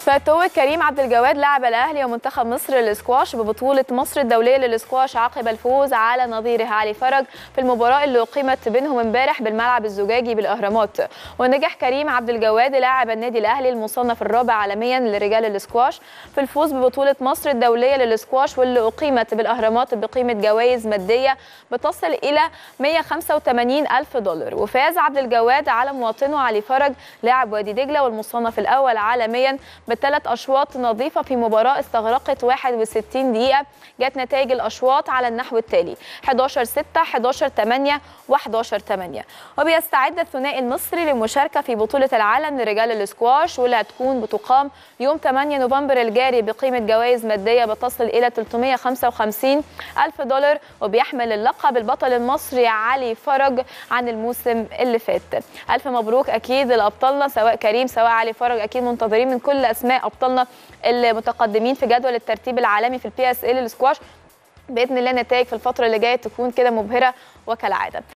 فتوج كريم عبد الجواد لاعب الاهلي ومنتخب مصر للاسكواش ببطوله مصر الدوليه للاسكواش عقب الفوز على نظيره علي فرج في المباراه اللي اقيمت بينهم امبارح بالملعب الزجاجي بالاهرامات ونجح كريم عبد الجواد لاعب النادي الاهلي المصنف الرابع عالميا لرجال الاسكواش في الفوز ببطوله مصر الدوليه للاسكواش واللي اقيمت بالاهرامات بقيمه جوائز ماديه بتصل الى 185 الف دولار وفاز عبد الجواد على مواطنه علي فرج لاعب وادي دجله والمصنف الاول عالميا بثلاث اشواط نظيفه في مباراه استغرقت 61 دقيقه جت نتائج الاشواط على النحو التالي 11 6 11 8 و11 8 وبيستعد الثنائي المصري للمشاركه في بطوله العالم لرجال الاسكواش واللي هتكون بتقام يوم 8 نوفمبر الجاري بقيمه جوائز ماديه بتصل الى 355 الف دولار وبيحمل اللقب البطل المصري علي فرج عن الموسم اللي فات الف مبروك اكيد لابطالنا سواء كريم سواء علي فرج اكيد منتظرين من كل اسماء ابطالنا المتقدمين في جدول الترتيب العالمي في البي اس ال السكواش باذن الله نتائج في الفتره اللي جايه تكون كده مبهره وكالعاده